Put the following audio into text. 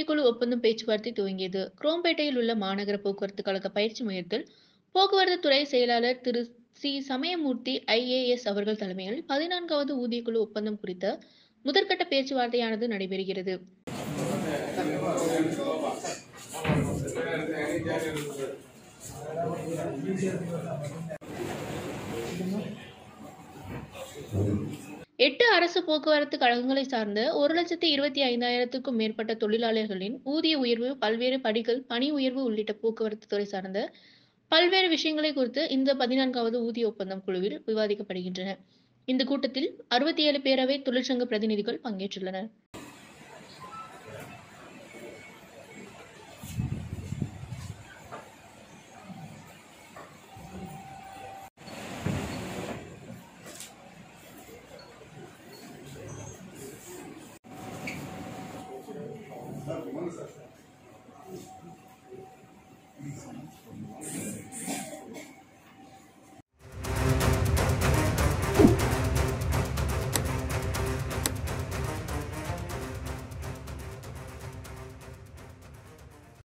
குழு ஒப்பந்தம் பேச்சுவார்த்தை துவங்கியது குரோம்பேட்டையில் உள்ள மாநகர போக்குவரத்து கழக பயிற்சி மையத்தில் போக்குவரத்து துறை செயலாளர் திரு சி சமயமூர்த்தி ஐஏஎஸ் அவர்கள் தலைமையில் பதினான்காவது ஊதியக்குழு ஒப்பந்தம் குறித்த முதற்கட்ட பேச்சுவார்த்தையானது நடைபெறுகிறது எட்டு அரசு போக்குவரத்து கழகங்களை சார்ந்த ஒரு லட்சத்தி இருபத்தி ஐந்தாயிரத்துக்கும் மேற்பட்ட தொழிலாளர்களின் ஊதிய உயர்வு பல்வேறு படிகள் பணி உயர்வு உள்ளிட்ட போக்குவரத்து துறை சார்ந்த பல்வேறு விஷயங்களை குறித்து இந்த பதினான்காவது ஊதிய ஒப்பந்தம் குழுவில் விவாதிக்கப்படுகின்றன இந்த கூட்டத்தில் அறுபத்தி ஏழு பேரவை தொழிற்சங்க பிரதிநிதிகள் பங்கேற்றுள்ளனர்